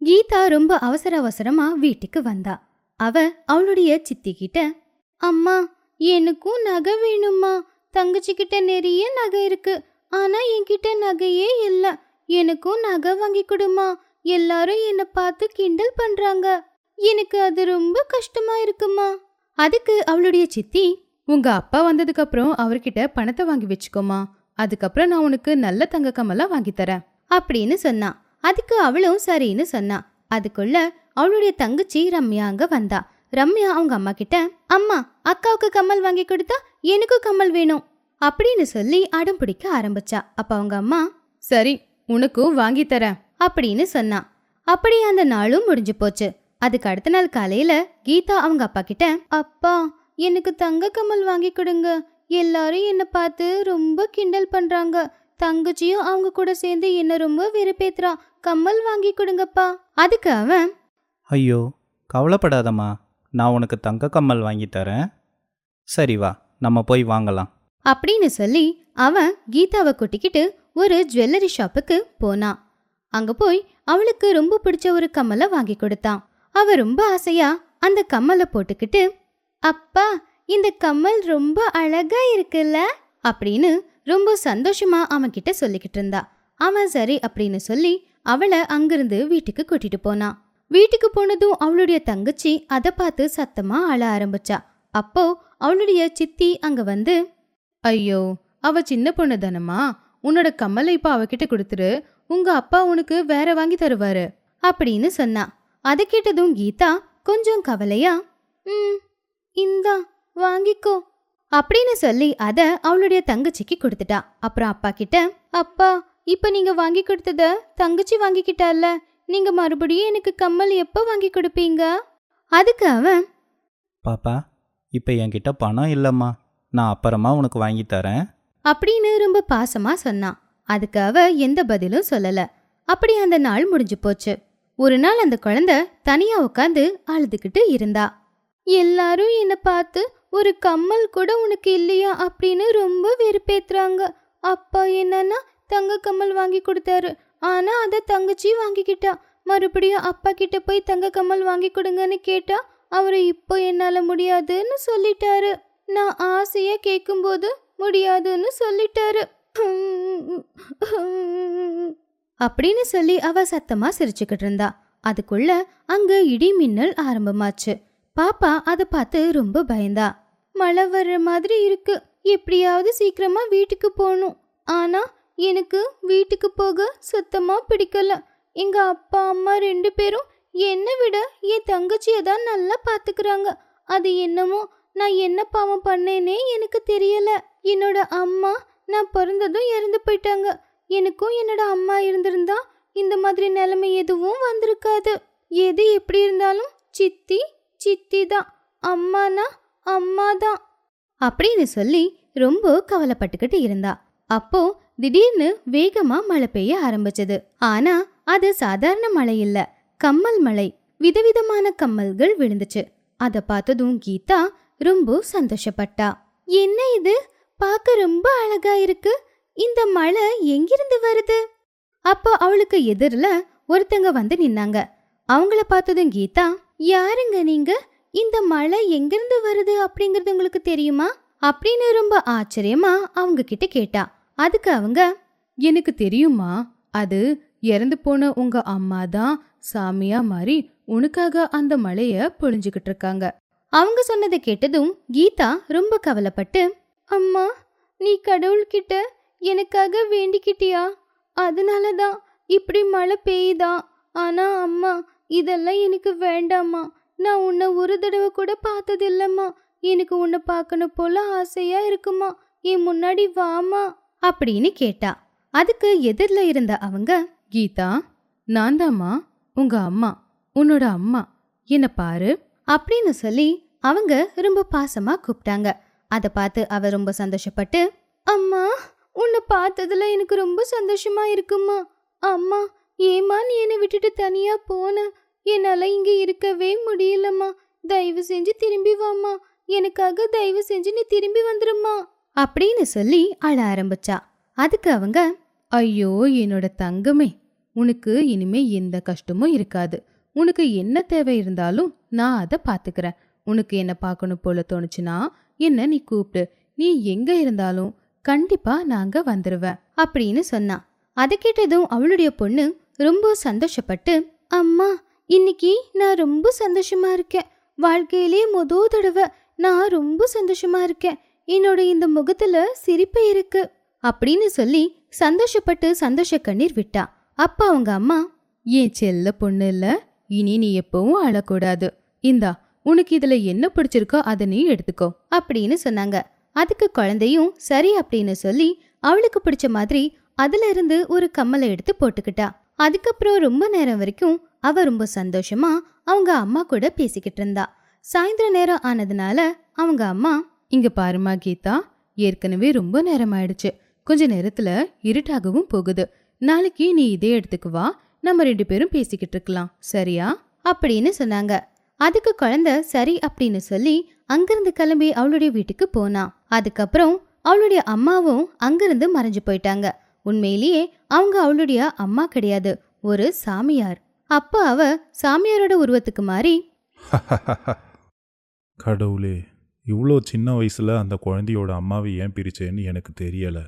கீதா ரொம்ப அவசர அவசரமா வீட்டுக்கு வந்தா அவ அவளுடைய சித்தி கிட்ட அம்மா எனக்கும் நகை வேணும்மா தங்கச்சி கிட்ட நிறைய நகை இருக்கு ஆனா என்கிட்ட நகையே இல்ல எனக்கும் நகை வாங்கி கொடுமா எல்லாரும் என்னை பார்த்து கிண்டல் பண்றாங்க எனக்கு அது ரொம்ப கஷ்டமா இருக்குமா அதுக்கு அவளுடைய சித்தி உங்க அப்பா வந்ததுக்கு அப்புறம் அவர்கிட்ட பணத்தை வாங்கி வச்சுக்கோமா அதுக்கப்புறம் நான் உனக்கு நல்ல தங்க கம்மலா வாங்கி தரேன் அப்படின்னு சொன்னா அதுக்கு அவளும் சரின்னு சொன்னா அதுக்குள்ள அவளுடைய தங்கச்சி ரம்யா அங்க வந்தா ரம்யா அவங்க அம்மா கிட்ட அம்மா அக்காவுக்கு கம்மல் வாங்கி கொடுத்தா எனக்கும் கம்மல் வேணும் அப்படின்னு சொல்லி அடம் பிடிக்க ஆரம்பிச்சா அப்ப அவங்க அம்மா சரி உனக்கும் வாங்கி தரேன் அப்படின்னு சொன்னா அப்படி அந்த நாளும் முடிஞ்சு போச்சு அதுக்கு அடுத்த நாள் காலையில கீதா அவங்க அப்பா கிட்ட அப்பா எனக்கு தங்க கம்மல் வாங்கி கொடுங்க எல்லாரும் என்ன பார்த்து ரொம்ப கிண்டல் பண்றாங்க தங்கச்சியும் அவங்க கூட சேர்ந்து என்ன ரொம்ப வெறுப்பேத்துறா கம்மல் வாங்கி கொடுங்கப்பா அதுக்கு அவன் ஐயோ கவலைப்படாதம்மா நான் உனக்கு தங்க கம்மல் வாங்கி தரேன் சரி வா நம்ம போய் வாங்கலாம் அப்படின்னு சொல்லி அவன் கீதாவை கூட்டிக்கிட்டு ஒரு ஜுவல்லரி ஷாப்புக்கு போனான் அங்க போய் அவளுக்கு ரொம்ப பிடிச்ச ஒரு கம்மலை வாங்கி கொடுத்தான் அவ ரொம்ப ஆசையா அந்த கம்மலை போட்டுக்கிட்டு அப்பா இந்த கம்மல் ரொம்ப அழகா இருக்குல்ல அப்படின்னு ரொம்ப சந்தோஷமா அவன் கிட்ட சொல்லிக்கிட்டு இருந்தா அவன் சரி அப்படின்னு சொல்லி அவளை அங்கிருந்து வீட்டுக்கு கூட்டிட்டு போனான் வீட்டுக்கு போனதும் அவளுடைய தங்கச்சி அதை பார்த்து சத்தமா அழ ஆரம்பிச்சா அப்போ அவளுடைய சித்தி அங்க வந்து ஐயோ அவ சின்ன பொண்ணு தானம்மா உன்னோட கம்மலை இப்ப அவகிட்ட கொடுத்துரு உங்க அப்பா உனக்கு வேற வாங்கி தருவாரு அப்படின்னு சொன்னா அதை கேட்டதும் கீதா கொஞ்சம் கவலையா ம் இந்தா வாங்கிக்கோ அப்படின்னு சொல்லி அத அவளுடைய தங்கச்சிக்கு கொடுத்துட்டா அப்புறம் அப்பா கிட்ட அப்பா இப்ப நீங்க வாங்கி கொடுத்தத தங்கச்சி வாங்கிக்கிட்டால நீங்க மறுபடியும் எனக்கு கம்மல் எப்ப வாங்கி கொடுப்பீங்க அதுக்கு அவன் பாப்பா இப்போ என்கிட்ட பணம் இல்லைம்மா நான் அப்புறமா உனக்கு வாங்கி தரேன் அப்படின்னு ரொம்ப பாசமா சொன்னான் அதுக்கு அவ எந்த பதிலும் சொல்லல அப்படி அந்த நாள் முடிஞ்சு போச்சு ஒரு நாள் அந்த குழந்தை தனியா உட்காந்து அழுதுகிட்டு இருந்தா எல்லாரும் என்ன பார்த்து ஒரு கம்மல் கூட உனக்கு இல்லையா அப்படின்னு ரொம்ப வெறுப்பேத்துறாங்க அப்பா என்னன்னா தங்க கம்மல் வாங்கி கொடுத்தாரு ஆனா அதை தங்கச்சி வாங்கிக்கிட்டா மறுபடியும் அப்பா கிட்ட போய் தங்க கம்மல் வாங்கி கொடுங்கன்னு கேட்டா அவரு இப்போ என்னால முடியாதுன்னு சொல்லிட்டாரு நான் ஆசையா கேட்கும்போது முடியாதுன்னு சொல்லிட்டாரு அப்படின்னு சொல்லி அவ சத்தமா சிரிச்சுக்கிட்டு இருந்தா அதுக்குள்ள அங்க இடி மின்னல் ஆரம்பமாச்சு பாப்பா அதை பார்த்து ரொம்ப பயந்தா மழை வர்ற மாதிரி இருக்கு எப்படியாவது சீக்கிரமா வீட்டுக்கு போகணும் ஆனா எனக்கு வீட்டுக்கு போக சுத்தமா பிடிக்கல எங்க அப்பா அம்மா ரெண்டு பேரும் என்னை விட என் தங்கச்சியை தான் நல்லா பாத்துக்கிறாங்க அது என்னமோ நான் என்ன பாவம் பண்ணேனே எனக்கு தெரியல என்னோட அம்மா நான் பிறந்ததும் இறந்து போயிட்டாங்க எனக்கும் என்னோட அம்மா இருந்திருந்தா இந்த மாதிரி நிலைமை எதுவும் வந்திருக்காது எது எப்படி இருந்தாலும் சித்தி சித்தி தான் அம்மானா அம்மா தான் அப்படின்னு சொல்லி ரொம்ப கவலைப்பட்டுக்கிட்டு இருந்தா அப்போ திடீர்னு வேகமா மழை பெய்ய ஆரம்பிச்சது ஆனா அது சாதாரண மழை இல்ல கம்மல் மழை விதவிதமான கம்மல்கள் விழுந்துச்சு அத பார்த்ததும் கீதா ரொம்ப சந்தோஷப்பட்டா என்ன இது பார்க்க ரொம்ப அழகா இருக்கு இந்த மழை எங்கிருந்து வருது அப்போ அவளுக்கு எதிரில ஒருத்தங்க வந்து நின்னாங்க அவங்கள பார்த்ததும் கீதா யாருங்க நீங்க இந்த மழை எங்கிருந்து வருது அப்படிங்கறது உங்களுக்கு தெரியுமா அப்படின்னு ரொம்ப ஆச்சரியமா அவங்க கிட்ட கேட்டா அதுக்கு அவங்க எனக்கு தெரியுமா அது இறந்து போன உங்க அம்மா தான் சாமியா மாறி உனக்காக அந்த மழைய பொழிஞ்சுக்கிட்டு இருக்காங்க அவங்க சொன்னதை கேட்டதும் கீதா ரொம்ப கவலைப்பட்டு அம்மா நீ கடவுள்கிட்ட எனக்காக வேண்டிக்கிட்டியா அதனால தான் இப்படி மழை பெய்யுதா ஆனா அம்மா இதெல்லாம் எனக்கு வேண்டாம்மா நான் உன்னை ஒரு தடவை கூட பார்த்ததில்லம்மா எனக்கு உன்னை பார்க்கணும் போல ஆசையா இருக்குமா என் முன்னாடி வாமா அப்படின்னு கேட்டா அதுக்கு எதிரில் இருந்த அவங்க கீதா நான் தாம்மா உங்க அம்மா உன்னோட அம்மா என்ன பாரு அப்படின்னு சொல்லி அவங்க ரொம்ப பாசமா கூப்பிட்டாங்க அதை பார்த்து அவ ரொம்ப சந்தோஷப்பட்டு அம்மா உன்னை பார்த்ததுல எனக்கு ரொம்ப சந்தோஷமா இருக்குமா அம்மா ஏமா நீ என்னை விட்டுட்டு தனியா போன என்னால இங்க இருக்கவே முடியலம்மா தயவு செஞ்சு திரும்பி வாம்மா எனக்காக தயவு செஞ்சு நீ திரும்பி வந்துருமா அப்படின்னு சொல்லி அழ ஆரம்பிச்சா அதுக்கு அவங்க ஐயோ என்னோட தங்கமே உனக்கு இனிமே எந்த கஷ்டமும் இருக்காது உனக்கு என்ன தேவை இருந்தாலும் நான் அதை பாத்துக்கிறேன் உனக்கு என்ன பார்க்கணும் போல தோணுச்சுன்னா என்ன நீ கூப்பிடு நீ எங்க இருந்தாலும் கண்டிப்பா நாங்க வந்துருவேன் அப்படின்னு சொன்னா அதை கேட்டதும் அவளுடைய பொண்ணு ரொம்ப சந்தோஷப்பட்டு அம்மா இன்னைக்கு நான் ரொம்ப சந்தோஷமா இருக்கேன் வாழ்க்கையிலே முத தடவை நான் ரொம்ப சந்தோஷமா இருக்கேன் என்னோட இந்த முகத்துல சிரிப்பு இருக்கு அப்படின்னு சொல்லி சந்தோஷப்பட்டு சந்தோஷ கண்ணீர் விட்டா அப்ப அவங்க அம்மா ஏன் செல்ல பொண்ணு இல்ல இனி நீ எப்பவும் அழக்கூடாது இந்தா உனக்கு இதுல என்ன பிடிச்சிருக்கோ அதை நீ எடுத்துக்கோ அப்படின்னு சொன்னாங்க அதுக்கு குழந்தையும் சரி அப்படின்னு சொல்லி அவளுக்கு பிடிச்ச மாதிரி அதுல இருந்து ஒரு கம்மலை எடுத்து போட்டுக்கிட்டா அதுக்கப்புறம் ரொம்ப நேரம் வரைக்கும் அவ ரொம்ப சந்தோஷமா அவங்க அம்மா கூட பேசிக்கிட்டு இருந்தா சாயந்தர நேரம் ஆனதுனால அவங்க அம்மா இங்க பாருமா கீதா ஏற்கனவே ரொம்ப நேரம் ஆயிடுச்சு கொஞ்ச நேரத்துல இருட்டாகவும் போகுது நாளைக்கு நீ இதே இடத்துக்கு வா நம்ம ரெண்டு பேரும் பேசிக்கிட்டு இருக்கலாம் சரியா அப்படின்னு சொன்னாங்க அதுக்கு குழந்தை சரி அப்படின்னு சொல்லி அங்கிருந்து கிளம்பி அவளுடைய வீட்டுக்கு போனா அதுக்கப்புறம் அவளுடைய அம்மாவும் அங்கிருந்து மறைஞ்சு போயிட்டாங்க உண்மையிலேயே அவங்க அவளுடைய அம்மா கிடையாது ஒரு சாமியார் அப்ப அவ சாமியாரோட உருவத்துக்கு மாறி கடவுளே இவ்வளோ சின்ன வயசில் அந்த குழந்தையோட அம்மாவை ஏன் பிரிச்சேன்னு எனக்கு தெரியலை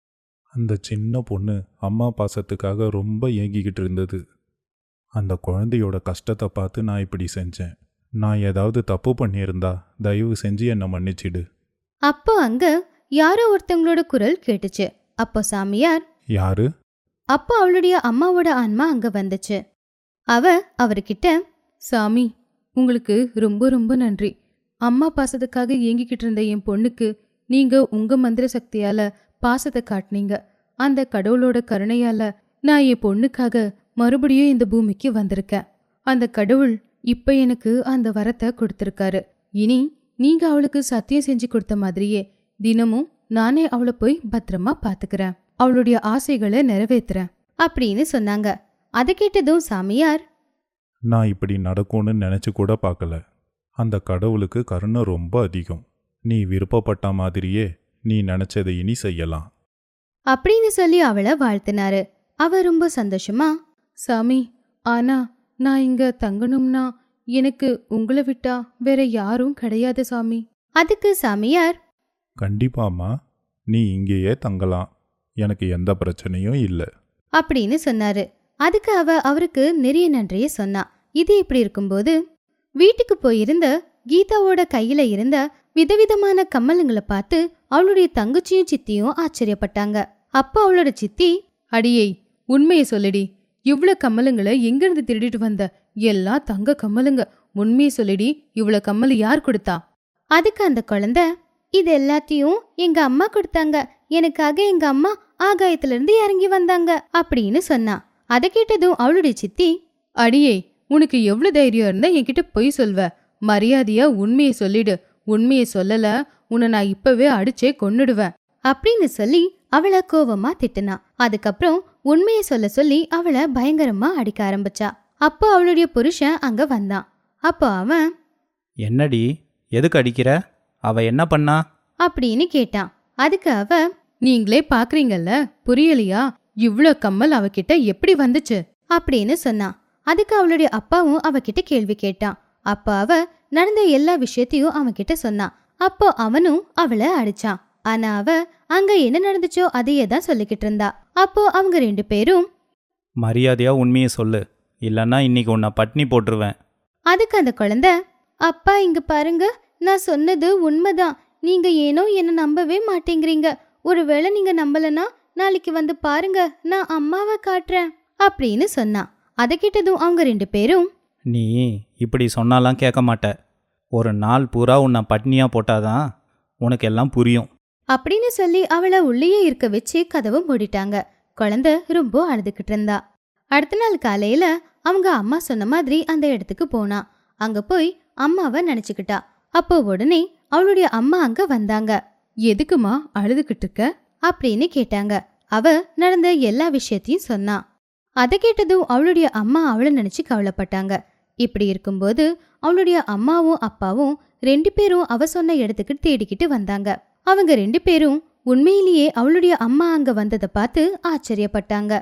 அந்த சின்ன பொண்ணு அம்மா பாசத்துக்காக ரொம்ப ஏங்கிக்கிட்டு இருந்தது அந்த குழந்தையோட கஷ்டத்தை பார்த்து நான் இப்படி செஞ்சேன் நான் ஏதாவது தப்பு பண்ணியிருந்தா தயவு செஞ்சு என்னை மன்னிச்சிடு அப்போ அங்க யாரோ ஒருத்தவங்களோட குரல் கேட்டுச்சு அப்போ சாமியார் யாரு அப்போ அவளுடைய அம்மாவோட ஆன்மா அங்க வந்துச்சு அவ அவர்கிட்ட சாமி உங்களுக்கு ரொம்ப ரொம்ப நன்றி அம்மா பாசத்துக்காக ஏங்கிக்கிட்டு இருந்த என் பொண்ணுக்கு நீங்க உங்க மந்திர சக்தியால பாசத்தை காட்டுனீங்க அந்த கடவுளோட கருணையால நான் என் பொண்ணுக்காக மறுபடியும் இந்த பூமிக்கு வந்திருக்கேன் அந்த கடவுள் இப்ப எனக்கு அந்த வரத்தை கொடுத்திருக்காரு இனி நீங்க அவளுக்கு சத்தியம் செஞ்சு கொடுத்த மாதிரியே தினமும் நானே அவளை போய் பத்திரமா பாத்துக்கிறேன் அவளுடைய ஆசைகளை நிறைவேத்துறேன் அப்படின்னு சொன்னாங்க அதை கேட்டதும் சாமியார் நான் இப்படி நடக்கும்னு நினச்சி கூட பார்க்கல அந்த கடவுளுக்கு கருணை ரொம்ப அதிகம் நீ விருப்பப்பட்ட மாதிரியே நீ நினச்சதை இனி செய்யலாம் அப்படின்னு சொல்லி அவளை வாழ்த்தினாரு அவ ரொம்ப சந்தோஷமா சாமி ஆனா நான் இங்க தங்கணும்னா எனக்கு உங்களை விட்டா வேற யாரும் கிடையாது சாமி அதுக்கு சாமியார் கண்டிப்பாம்மா நீ இங்கேயே தங்கலாம் எனக்கு எந்த பிரச்சனையும் இல்லை அப்படின்னு சொன்னாரு அதுக்கு அவ அவருக்கு நிறைய நன்றிய சொன்னா இது இப்படி இருக்கும்போது வீட்டுக்கு போயிருந்த கீதாவோட கையில இருந்த விதவிதமான கம்மலுங்களை பார்த்து அவளுடைய தங்கச்சியும் சித்தியும் ஆச்சரியப்பட்டாங்க அப்போ அவளோட சித்தி அடியை உண்மையை சொல்லடி இவ்ளோ கம்மலுங்களை எங்கிருந்து திருடிட்டு வந்த எல்லாம் தங்க கம்மலுங்க உண்மையை சொல்லடி இவ்ளோ கம்மல் யார் கொடுத்தா அதுக்கு அந்த குழந்தை இது எல்லாத்தையும் எங்க அம்மா கொடுத்தாங்க எனக்காக எங்க அம்மா ஆகாயத்துல இருந்து இறங்கி வந்தாங்க அப்படின்னு சொன்னா அதை கேட்டதும் அவளுடைய சித்தி அடியே உனக்கு எவ்வளவு தைரியம் இருந்தா என்கிட்ட பொய் சொல்வ மரியாதையா உண்மையை சொல்லிடு உண்மையை சொல்லல உன்னை நான் இப்பவே அடிச்சே கொன்னுடுவேன் அப்படின்னு சொல்லி அவளை கோவமா திட்டுனா அதுக்கப்புறம் உண்மையை சொல்ல சொல்லி அவளை பயங்கரமா அடிக்க ஆரம்பிச்சா அப்போ அவளுடைய புருஷன் அங்க வந்தான் அப்போ அவன் என்னடி எதுக்கு அடிக்கிற அவ என்ன பண்ணா அப்படின்னு கேட்டான் அதுக்கு அவ நீங்களே பாக்குறீங்கல்ல புரியலையா இவ்ளோ கம்மல் அவகிட்ட எப்படி வந்துச்சு அப்படின்னு சொன்னான் அதுக்கு அவளுடைய அப்பாவும் அவகிட்ட கேள்வி கேட்டான் அப்போ அவ நடந்த எல்லா விஷயத்தையும் அவன்கிட்ட சொன்னான் அப்போ அவனும் அவளை அடிச்சான் ஆனா அவ அங்க என்ன நடந்துச்சோ அதையே தான் சொல்லிக்கிட்டு இருந்தா அப்போ அவங்க ரெண்டு பேரும் மரியாதையா உண்மையை சொல்லு இல்லைன்னா இன்னைக்கு உன்னை பட்னி போட்டுருவேன் அதுக்கு அந்த குழந்தை அப்பா இங்க பாருங்க நான் சொன்னது உண்மைதான் நீங்க ஏனோ என்ன நம்பவே மாட்டேங்கிறீங்க ஒருவேளை நீங்க நம்பலனா நாளைக்கு வந்து பாருங்க நான் அம்மாவை காட்டுறேன் அப்படின்னு சொன்னான் அதை கேட்டதும் அவங்க ரெண்டு பேரும் நீ இப்படி சொன்னாலாம் கேட்க மாட்ட ஒரு நாள் பூரா உன்னை பட்னியாக போட்டாதான் உனக்கு எல்லாம் புரியும் அப்படின்னு சொல்லி அவளை உள்ளேயே இருக்க வச்சு கதவை மூடிட்டாங்க குழந்தை ரொம்ப அழுதுகிட்டு இருந்தா அடுத்த நாள் காலையில அவங்க அம்மா சொன்ன மாதிரி அந்த இடத்துக்கு போனா அங்க போய் அம்மாவை நினைச்சுக்கிட்டா அப்போ உடனே அவளுடைய அம்மா அங்க வந்தாங்க எதுக்குமா அழுதுகிட்டு இருக்க அப்படின்னு கேட்டாங்க அவ நடந்த எல்லா விஷயத்தையும் சொன்னா அதை கேட்டதும் அவளுடைய அம்மா அவளை நினைச்சு கவலைப்பட்டாங்க இப்படி இருக்கும்போது அவளுடைய அம்மாவும் அப்பாவும் ரெண்டு பேரும் அவ சொன்ன இடத்துக்கு தேடிக்கிட்டு வந்தாங்க அவங்க ரெண்டு பேரும் உண்மையிலேயே அவளுடைய அம்மா அங்க வந்ததை பார்த்து ஆச்சரியப்பட்டாங்க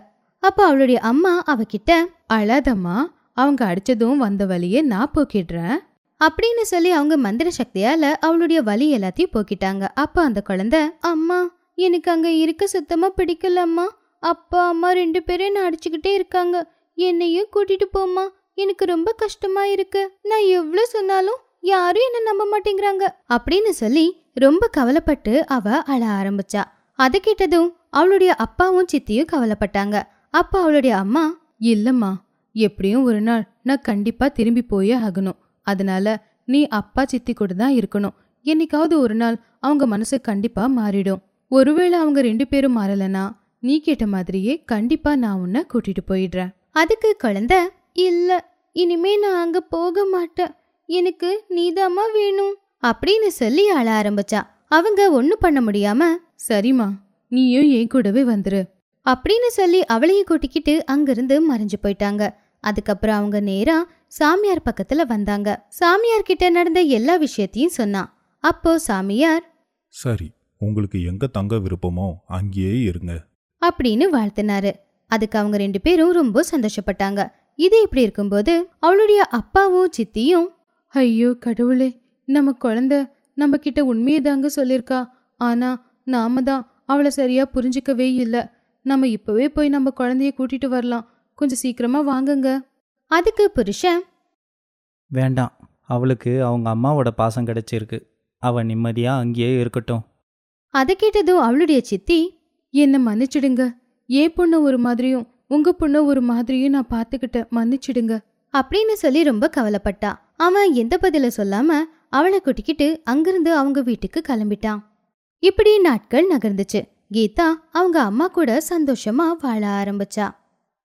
அப்போ அவளுடைய அம்மா அவகிட்ட அழாதம்மா அவங்க அடிச்சதும் வந்த வழியே நான் போக்கிடுறேன் அப்படின்னு சொல்லி அவங்க மந்திர சக்தியால அவளுடைய வலி எல்லாத்தையும் போக்கிட்டாங்க அப்ப அந்த குழந்தை அம்மா எனக்கு அங்க இருக்க சுத்தமா பிடிக்கலம்மா அப்பா அம்மா ரெண்டு பேரும் என்ன அடிச்சுக்கிட்டே இருக்காங்க என்னையும் கூட்டிட்டு போம்மா எனக்கு ரொம்ப கஷ்டமா இருக்கு நான் எவ்வளவு சொன்னாலும் யாரும் என்ன நம்ப மாட்டேங்கிறாங்க அப்படின்னு சொல்லி ரொம்ப கவலைப்பட்டு அவ அழ ஆரம்பிச்சா அதை கேட்டதும் அவளுடைய அப்பாவும் சித்தியும் கவலைப்பட்டாங்க அப்ப அவளுடைய அம்மா இல்லம்மா எப்படியும் ஒரு நாள் நான் கண்டிப்பா திரும்பி போயே ஆகணும் அதனால நீ அப்பா சித்தி கூட தான் இருக்கணும் என்னைக்காவது ஒரு நாள் அவங்க மனசு கண்டிப்பா மாறிடும் ஒருவேளை அவங்க ரெண்டு பேரும் மாறலனா நீ கேட்ட மாதிரியே கண்டிப்பா நான் உன்னை கூட்டிட்டு போயிடுறேன் அதுக்கு குழந்தை இல்ல இனிமே நான் அங்க போக மாட்டேன் எனக்கு நீதாம்மா வேணும் அப்படின்னு சொல்லி அழ ஆரம்பிச்சா அவங்க ஒன்னும் பண்ண முடியாம சரிம்மா நீயும் என் கூடவே வந்துரு அப்படின்னு சொல்லி அவளையும் கூட்டிக்கிட்டு அங்கிருந்து மறைஞ்சு போயிட்டாங்க அதுக்கப்புறம் அவங்க நேரா சாமியார் பக்கத்துல வந்தாங்க சாமியார் கிட்ட நடந்த எல்லா விஷயத்தையும் சொன்னான் அப்போ சாமியார் சரி உங்களுக்கு எங்க தங்க விருப்பமோ அங்கேயே இருங்க அப்படின்னு வாழ்த்தினாரு அதுக்கு அவங்க ரெண்டு பேரும் ரொம்ப சந்தோஷப்பட்டாங்க இது இப்படி இருக்கும்போது அவளுடைய அப்பாவும் சித்தியும் ஐயோ கடவுளே நம்ம குழந்தை நம்ம கிட்ட உண்மையை தாங்க சொல்லியிருக்கா ஆனா நாம தான் அவளை சரியா புரிஞ்சுக்கவே இல்லை நம்ம இப்பவே போய் நம்ம குழந்தைய கூட்டிட்டு வரலாம் கொஞ்சம் சீக்கிரமா வாங்குங்க அதுக்கு புருஷன் வேண்டாம் அவளுக்கு அவங்க அம்மாவோட பாசம் கிடைச்சிருக்கு அவள் நிம்மதியாக அங்கேயே இருக்கட்டும் அதை கேட்டதும் அவளுடைய சித்தி என்ன மன்னிச்சிடுங்க ஏன் பொண்ணு ஒரு மாதிரியும் உங்க பொண்ணு ஒரு மாதிரியும் நான் பார்த்துக்கிட்டேன் மன்னிச்சிடுங்க அப்படின்னு சொல்லி ரொம்ப கவலைப்பட்டா அவன் எந்த பதில சொல்லாம அவளை கூட்டிக்கிட்டு அங்கிருந்து அவங்க வீட்டுக்கு கிளம்பிட்டான் இப்படி நாட்கள் நகர்ந்துச்சு கீதா அவங்க அம்மா கூட சந்தோஷமா வாழ ஆரம்பிச்சா